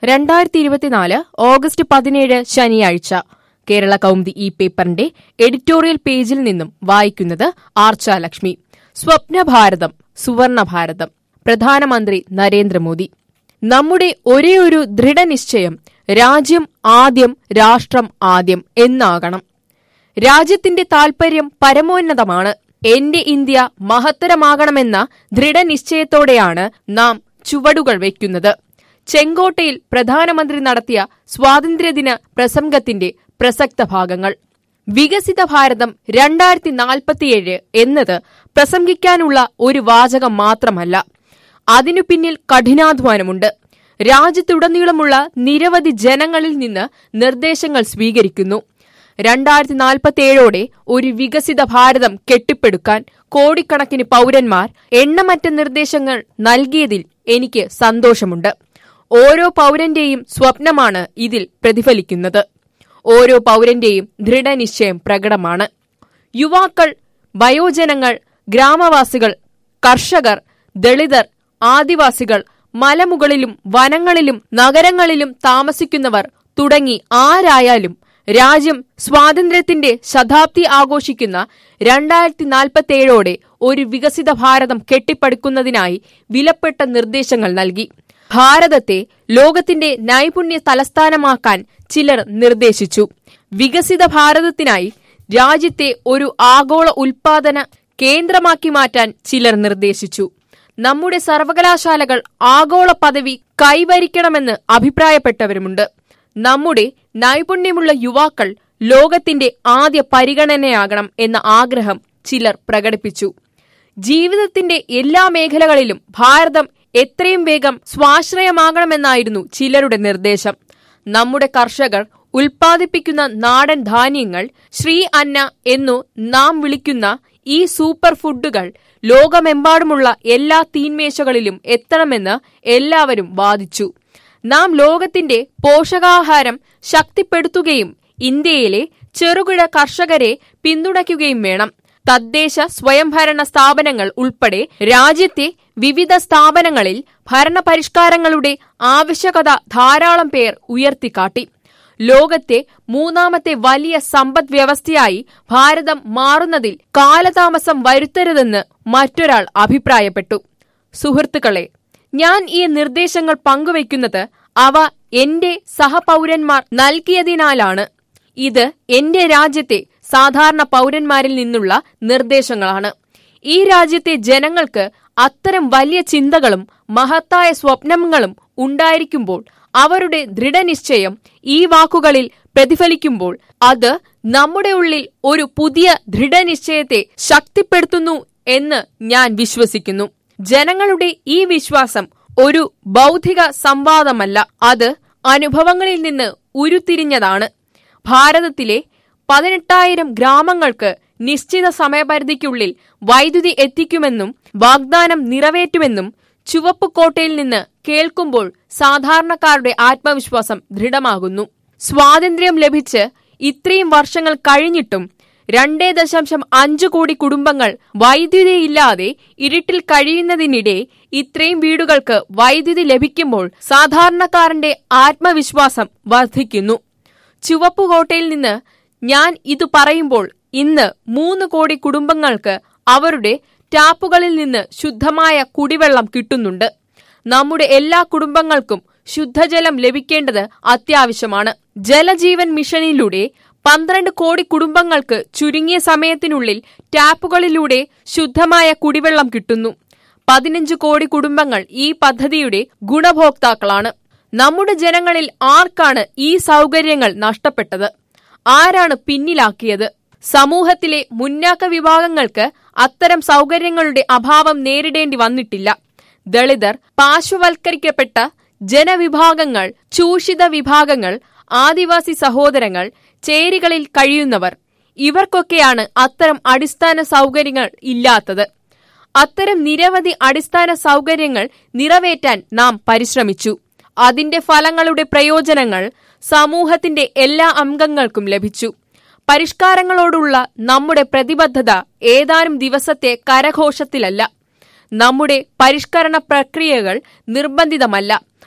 രണ്ടായിരത്തി ഇരുപത്തിനാല് ഓഗസ്റ്റ് പതിനേഴ് ശനിയാഴ്ച കേരള കൗമുദി ഈ പേപ്പറിന്റെ എഡിറ്റോറിയൽ പേജിൽ നിന്നും വായിക്കുന്നത് ആർച്ച ലക്ഷ്മി സ്വപ്ന ഭാരതം സുവർണ ഭാരതം പ്രധാനമന്ത്രി നരേന്ദ്രമോദി നമ്മുടെ ഒരേ ഒരു ദൃഢനിശ്ചയം രാജ്യം ആദ്യം രാഷ്ട്രം ആദ്യം എന്നാകണം രാജ്യത്തിന്റെ താൽപര്യം പരമോന്നതമാണ് എന്റെ ഇന്ത്യ മഹത്തരമാകണമെന്ന ദൃഢനിശ്ചയത്തോടെയാണ് നാം ചുവടുകൾ വയ്ക്കുന്നത് ചെങ്കോട്ടയിൽ പ്രധാനമന്ത്രി നടത്തിയ സ്വാതന്ത്ര്യദിന പ്രസംഗത്തിന്റെ പ്രസക്ത ഭാഗങ്ങൾ വികസിത ഭാരതം രണ്ടായിരത്തി നാൽപ്പത്തിയേഴ് എന്നത് പ്രസംഗിക്കാനുള്ള ഒരു വാചകം മാത്രമല്ല അതിനു പിന്നിൽ കഠിനാധ്വാനമുണ്ട് രാജ്യത്തുടനീളമുള്ള നിരവധി ജനങ്ങളിൽ നിന്ന് നിർദ്ദേശങ്ങൾ സ്വീകരിക്കുന്നു രണ്ടായിരത്തി നാൽപ്പത്തിയേഴോടെ ഒരു വികസിത ഭാരതം കെട്ടിപ്പടുക്കാൻ കോടിക്കണക്കിന് പൗരന്മാർ എണ്ണമറ്റ നിർദ്ദേശങ്ങൾ നൽകിയതിൽ എനിക്ക് സന്തോഷമുണ്ട് ഓരോ പൗരന്റെയും സ്വപ്നമാണ് ഇതിൽ പ്രതിഫലിക്കുന്നത് ഓരോ പൗരന്റെയും ദൃഢനിശ്ചയം പ്രകടമാണ് യുവാക്കൾ വയോജനങ്ങൾ ഗ്രാമവാസികൾ കർഷകർ ദളിതർ ആദിവാസികൾ മലമുകളിലും വനങ്ങളിലും നഗരങ്ങളിലും താമസിക്കുന്നവർ തുടങ്ങി ആരായാലും രാജ്യം സ്വാതന്ത്ര്യത്തിന്റെ ശതാബ്ദി ആഘോഷിക്കുന്ന രണ്ടായിരത്തി നാൽപ്പത്തിയേഴോടെ ഒരു വികസിത ഭാരതം കെട്ടിപ്പടുക്കുന്നതിനായി വിലപ്പെട്ട നിർദ്ദേശങ്ങൾ നൽകി ഭാരതത്തെ ലോകത്തിന്റെ നൈപുണ്യ തലസ്ഥാനമാക്കാൻ ചിലർ നിർദ്ദേശിച്ചു വികസിത ഭാരതത്തിനായി രാജ്യത്തെ ഒരു ആഗോള ഉൽപാദന കേന്ദ്രമാക്കി മാറ്റാൻ ചിലർ നിർദ്ദേശിച്ചു നമ്മുടെ സർവകലാശാലകൾ ആഗോള പദവി കൈവരിക്കണമെന്ന് അഭിപ്രായപ്പെട്ടവരുമുണ്ട് നമ്മുടെ നൈപുണ്യമുള്ള യുവാക്കൾ ലോകത്തിന്റെ ആദ്യ പരിഗണനയാകണം എന്ന ആഗ്രഹം ചിലർ പ്രകടിപ്പിച്ചു ജീവിതത്തിന്റെ എല്ലാ മേഖലകളിലും ഭാരതം എത്രയും വേഗം സ്വാശ്രയമാകണമെന്നായിരുന്നു ചിലരുടെ നിർദ്ദേശം നമ്മുടെ കർഷകർ ഉൽപ്പാദിപ്പിക്കുന്ന നാടൻ ധാന്യങ്ങൾ ശ്രീ അന്ന എന്നു നാം വിളിക്കുന്ന ഈ സൂപ്പർ ഫുഡുകൾ ലോകമെമ്പാടുമുള്ള എല്ലാ തീന്മേശകളിലും എത്തണമെന്ന് എല്ലാവരും വാദിച്ചു നാം ലോകത്തിന്റെ പോഷകാഹാരം ശക്തിപ്പെടുത്തുകയും ഇന്ത്യയിലെ ചെറുകിട കർഷകരെ പിന്തുണയ്ക്കുകയും വേണം തദ്ദേശ സ്വയംഭരണ സ്ഥാപനങ്ങൾ ഉൾപ്പെടെ രാജ്യത്തെ വിവിധ സ്ഥാപനങ്ങളിൽ ഭരണപരിഷ്കാരങ്ങളുടെ ആവശ്യകത ധാരാളം പേർ ഉയർത്തിക്കാട്ടി ലോകത്തെ മൂന്നാമത്തെ വലിയ സമ്പദ് വ്യവസ്ഥയായി ഭാരതം മാറുന്നതിൽ കാലതാമസം വരുത്തരുതെന്ന് മറ്റൊരാൾ അഭിപ്രായപ്പെട്ടു സുഹൃത്തുക്കളെ ഞാൻ ഈ നിർദ്ദേശങ്ങൾ പങ്കുവയ്ക്കുന്നത് അവ എന്റെ സഹപൗരന്മാർ നൽകിയതിനാലാണ് ഇത് എന്റെ രാജ്യത്തെ സാധാരണ പൗരന്മാരിൽ നിന്നുള്ള നിർദ്ദേശങ്ങളാണ് ഈ രാജ്യത്തെ ജനങ്ങൾക്ക് അത്തരം വലിയ ചിന്തകളും മഹത്തായ സ്വപ്നങ്ങളും ഉണ്ടായിരിക്കുമ്പോൾ അവരുടെ ദൃഢനിശ്ചയം ഈ വാക്കുകളിൽ പ്രതിഫലിക്കുമ്പോൾ അത് നമ്മുടെ ഉള്ളിൽ ഒരു പുതിയ ദൃഢനിശ്ചയത്തെ ശക്തിപ്പെടുത്തുന്നു എന്ന് ഞാൻ വിശ്വസിക്കുന്നു ജനങ്ങളുടെ ഈ വിശ്വാസം ഒരു ബൗദ്ധിക സംവാദമല്ല അത് അനുഭവങ്ങളിൽ നിന്ന് ഉരുത്തിരിഞ്ഞതാണ് ഭാരതത്തിലെ പതിനെട്ടായിരം ഗ്രാമങ്ങൾക്ക് നിശ്ചിത സമയപരിധിക്കുള്ളിൽ വൈദ്യുതി എത്തിക്കുമെന്നും വാഗ്ദാനം നിറവേറ്റുമെന്നും ചുവപ്പ് കോട്ടയിൽ നിന്ന് കേൾക്കുമ്പോൾ സാധാരണക്കാരുടെ ആത്മവിശ്വാസം ദൃഢമാകുന്നു സ്വാതന്ത്ര്യം ലഭിച്ച് ഇത്രയും വർഷങ്ങൾ കഴിഞ്ഞിട്ടും രണ്ടേ ദശാംശം അഞ്ചു കോടി കുടുംബങ്ങൾ വൈദ്യുതിയില്ലാതെ ഇരുട്ടിൽ കഴിയുന്നതിനിടെ ഇത്രയും വീടുകൾക്ക് വൈദ്യുതി ലഭിക്കുമ്പോൾ സാധാരണക്കാരന്റെ ആത്മവിശ്വാസം വർദ്ധിക്കുന്നു ചുവപ്പുകോട്ടയിൽ നിന്ന് ഞാൻ ഇത് പറയുമ്പോൾ ഇന്ന് മൂന്ന് കോടി കുടുംബങ്ങൾക്ക് അവരുടെ ടാപ്പുകളിൽ നിന്ന് ശുദ്ധമായ കുടിവെള്ളം കിട്ടുന്നുണ്ട് നമ്മുടെ എല്ലാ കുടുംബങ്ങൾക്കും ശുദ്ധജലം ലഭിക്കേണ്ടത് അത്യാവശ്യമാണ് ജലജീവൻ മിഷനിലൂടെ പന്ത്രണ്ട് കോടി കുടുംബങ്ങൾക്ക് ചുരുങ്ങിയ സമയത്തിനുള്ളിൽ ടാപ്പുകളിലൂടെ ശുദ്ധമായ കുടിവെള്ളം കിട്ടുന്നു പതിനഞ്ച് കോടി കുടുംബങ്ങൾ ഈ പദ്ധതിയുടെ ഗുണഭോക്താക്കളാണ് നമ്മുടെ ജനങ്ങളിൽ ആർക്കാണ് ഈ സൗകര്യങ്ങൾ നഷ്ടപ്പെട്ടത് ആരാണ് പിന്നിലാക്കിയത് സമൂഹത്തിലെ മുന്നാക്ക വിഭാഗങ്ങൾക്ക് അത്തരം സൗകര്യങ്ങളുടെ അഭാവം നേരിടേണ്ടി വന്നിട്ടില്ല ദളിതർ പാർശ്വവൽക്കരിക്കപ്പെട്ട ജനവിഭാഗങ്ങൾ ചൂഷിത വിഭാഗങ്ങൾ ആദിവാസി സഹോദരങ്ങൾ ചേരികളിൽ കഴിയുന്നവർ ഇവർക്കൊക്കെയാണ് അത്തരം അടിസ്ഥാന സൗകര്യങ്ങൾ ഇല്ലാത്തത് അത്തരം നിരവധി അടിസ്ഥാന സൗകര്യങ്ങൾ നിറവേറ്റാൻ നാം പരിശ്രമിച്ചു അതിന്റെ ഫലങ്ങളുടെ പ്രയോജനങ്ങൾ സമൂഹത്തിന്റെ എല്ലാ അംഗങ്ങൾക്കും ലഭിച്ചു പരിഷ്കാരങ്ങളോടുള്ള നമ്മുടെ പ്രതിബദ്ധത ഏതാനും ദിവസത്തെ കരഘോഷത്തിലല്ല നമ്മുടെ പരിഷ്കരണ പ്രക്രിയകൾ നിർബന്ധിതമല്ല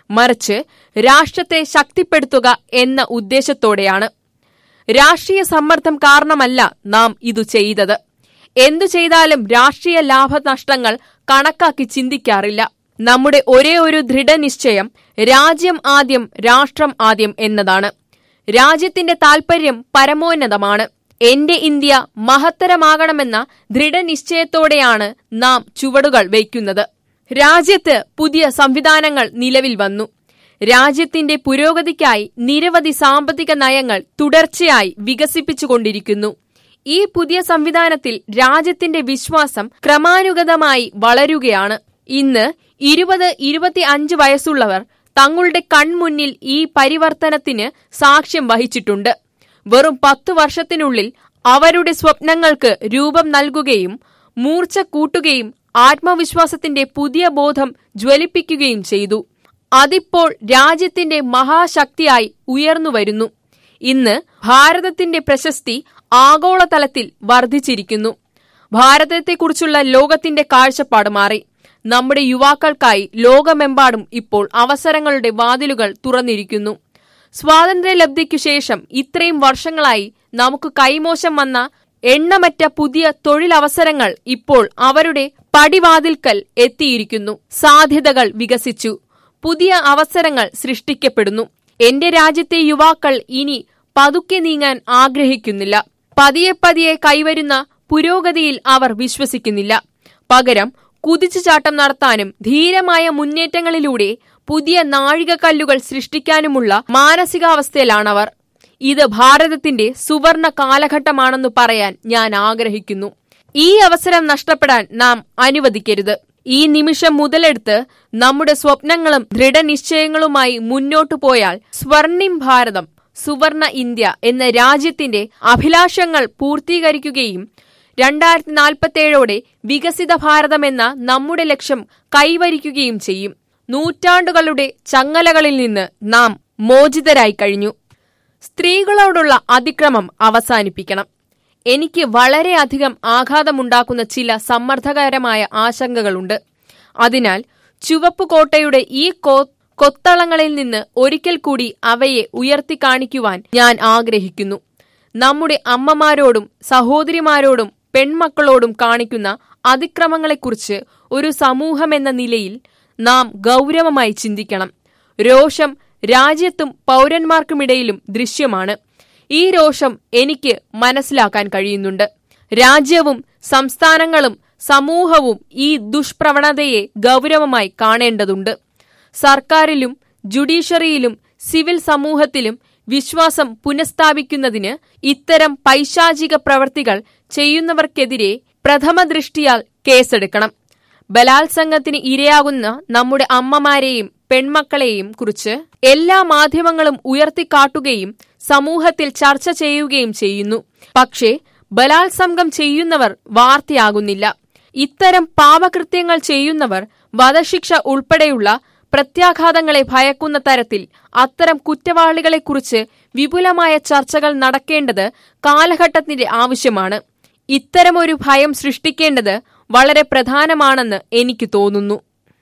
മറിച്ച് രാഷ്ട്രത്തെ ശക്തിപ്പെടുത്തുക എന്ന ഉദ്ദേശത്തോടെയാണ് രാഷ്ട്രീയ സമ്മർദ്ദം കാരണമല്ല നാം ഇതു ചെയ്തത് എന്തു ചെയ്താലും രാഷ്ട്രീയ ലാഭനഷ്ടങ്ങൾ കണക്കാക്കി ചിന്തിക്കാറില്ല നമ്മുടെ ഒരേ ഒരു ദൃഢനിശ്ചയം രാജ്യം ആദ്യം രാഷ്ട്രം ആദ്യം എന്നതാണ് രാജ്യത്തിന്റെ താൽപര്യം പരമോന്നതമാണ് എന്റെ ഇന്ത്യ മഹത്തരമാകണമെന്ന ദൃഢനിശ്ചയത്തോടെയാണ് നാം ചുവടുകൾ വയ്ക്കുന്നത് രാജ്യത്ത് പുതിയ സംവിധാനങ്ങൾ നിലവിൽ വന്നു രാജ്യത്തിന്റെ പുരോഗതിക്കായി നിരവധി സാമ്പത്തിക നയങ്ങൾ തുടർച്ചയായി വികസിപ്പിച്ചുകൊണ്ടിരിക്കുന്നു ഈ പുതിയ സംവിധാനത്തിൽ രാജ്യത്തിന്റെ വിശ്വാസം ക്രമാനുഗതമായി വളരുകയാണ് ഇന്ന് ഇരുപത് ഇരുപത്തി അഞ്ച് വയസ്സുള്ളവർ തങ്ങളുടെ കൺമുന്നിൽ ഈ പരിവർത്തനത്തിന് സാക്ഷ്യം വഹിച്ചിട്ടുണ്ട് വെറും പത്തു വർഷത്തിനുള്ളിൽ അവരുടെ സ്വപ്നങ്ങൾക്ക് രൂപം നൽകുകയും മൂർച്ച കൂട്ടുകയും ആത്മവിശ്വാസത്തിന്റെ പുതിയ ബോധം ജ്വലിപ്പിക്കുകയും ചെയ്തു അതിപ്പോൾ രാജ്യത്തിന്റെ മഹാശക്തിയായി ഉയർന്നുവരുന്നു ഇന്ന് ഭാരതത്തിന്റെ പ്രശസ്തി ആഗോളതലത്തിൽ വർദ്ധിച്ചിരിക്കുന്നു ഭാരതത്തെക്കുറിച്ചുള്ള ലോകത്തിന്റെ കാഴ്ചപ്പാട് മാറി നമ്മുടെ യുവാക്കൾക്കായി ലോകമെമ്പാടും ഇപ്പോൾ അവസരങ്ങളുടെ വാതിലുകൾ തുറന്നിരിക്കുന്നു സ്വാതന്ത്ര്യലബ്ധിക്കു ശേഷം ഇത്രയും വർഷങ്ങളായി നമുക്ക് കൈമോശം വന്ന എണ്ണമറ്റ പുതിയ തൊഴിലവസരങ്ങൾ ഇപ്പോൾ അവരുടെ പടിവാതിൽക്കൽ എത്തിയിരിക്കുന്നു സാധ്യതകൾ വികസിച്ചു പുതിയ അവസരങ്ങൾ സൃഷ്ടിക്കപ്പെടുന്നു എന്റെ രാജ്യത്തെ യുവാക്കൾ ഇനി പതുക്കെ നീങ്ങാൻ ആഗ്രഹിക്കുന്നില്ല പതിയെ പതിയെ കൈവരുന്ന പുരോഗതിയിൽ അവർ വിശ്വസിക്കുന്നില്ല പകരം കുതിച്ചുചാട്ടം നടത്താനും ധീരമായ മുന്നേറ്റങ്ങളിലൂടെ പുതിയ നാഴികക്കല്ലുകൾ സൃഷ്ടിക്കാനുമുള്ള മാനസികാവസ്ഥയിലാണവർ ഇത് ഭാരതത്തിന്റെ സുവർണ കാലഘട്ടമാണെന്ന് പറയാൻ ഞാൻ ആഗ്രഹിക്കുന്നു ഈ അവസരം നഷ്ടപ്പെടാൻ നാം അനുവദിക്കരുത് ഈ നിമിഷം മുതലെടുത്ത് നമ്മുടെ സ്വപ്നങ്ങളും ദൃഢനിശ്ചയങ്ങളുമായി മുന്നോട്ടു പോയാൽ സ്വർണിം ഭാരതം സുവർണ ഇന്ത്യ എന്ന രാജ്യത്തിന്റെ അഭിലാഷങ്ങൾ പൂർത്തീകരിക്കുകയും രണ്ടായിരത്തി നാൽപ്പത്തേഴോടെ വികസിത ഭാരതം എന്ന നമ്മുടെ ലക്ഷ്യം കൈവരിക്കുകയും ചെയ്യും നൂറ്റാണ്ടുകളുടെ ചങ്ങലകളിൽ നിന്ന് നാം മോചിതരായി കഴിഞ്ഞു സ്ത്രീകളോടുള്ള അതിക്രമം അവസാനിപ്പിക്കണം എനിക്ക് വളരെയധികം ആഘാതമുണ്ടാക്കുന്ന ചില സമ്മർദ്ദകരമായ ആശങ്കകളുണ്ട് അതിനാൽ ചുവപ്പുകോട്ടയുടെ ഈ കോ കൊത്തളങ്ങളിൽ നിന്ന് ഒരിക്കൽ കൂടി അവയെ ഉയർത്തി കാണിക്കുവാൻ ഞാൻ ആഗ്രഹിക്കുന്നു നമ്മുടെ അമ്മമാരോടും സഹോദരിമാരോടും പെൺമക്കളോടും കാണിക്കുന്ന അതിക്രമങ്ങളെക്കുറിച്ച് ഒരു സമൂഹമെന്ന നിലയിൽ നാം ഗൗരവമായി ചിന്തിക്കണം രോഷം രാജ്യത്തും പൗരന്മാർക്കുമിടയിലും ദൃശ്യമാണ് ഈ രോഷം എനിക്ക് മനസ്സിലാക്കാൻ കഴിയുന്നുണ്ട് രാജ്യവും സംസ്ഥാനങ്ങളും സമൂഹവും ഈ ദുഷ്പ്രവണതയെ ഗൗരവമായി കാണേണ്ടതുണ്ട് സർക്കാരിലും ജുഡീഷ്യറിയിലും സിവിൽ സമൂഹത്തിലും വിശ്വാസം പുനഃസ്ഥാപിക്കുന്നതിന് ഇത്തരം പൈശാചിക പ്രവർത്തികൾ ചെയ്യുന്നവർക്കെതിരെ പ്രഥമ ദൃഷ്ടിയാൽ കേസെടുക്കണം ബലാത്സംഗത്തിന് ഇരയാകുന്ന നമ്മുടെ അമ്മമാരെയും പെൺമക്കളെയും കുറിച്ച് എല്ലാ മാധ്യമങ്ങളും ഉയർത്തിക്കാട്ടുകയും സമൂഹത്തിൽ ചർച്ച ചെയ്യുകയും ചെയ്യുന്നു പക്ഷേ ബലാത്സംഗം ചെയ്യുന്നവർ വാർത്തയാകുന്നില്ല ഇത്തരം പാപകൃത്യങ്ങൾ ചെയ്യുന്നവർ വധശിക്ഷ ഉൾപ്പെടെയുള്ള പ്രത്യാഘാതങ്ങളെ ഭയക്കുന്ന തരത്തിൽ അത്തരം കുറ്റവാളികളെക്കുറിച്ച് വിപുലമായ ചർച്ചകൾ നടക്കേണ്ടത് കാലഘട്ടത്തിന്റെ ആവശ്യമാണ് ഇത്തരമൊരു ഭയം സൃഷ്ടിക്കേണ്ടത് വളരെ പ്രധാനമാണെന്ന് എനിക്ക് തോന്നുന്നു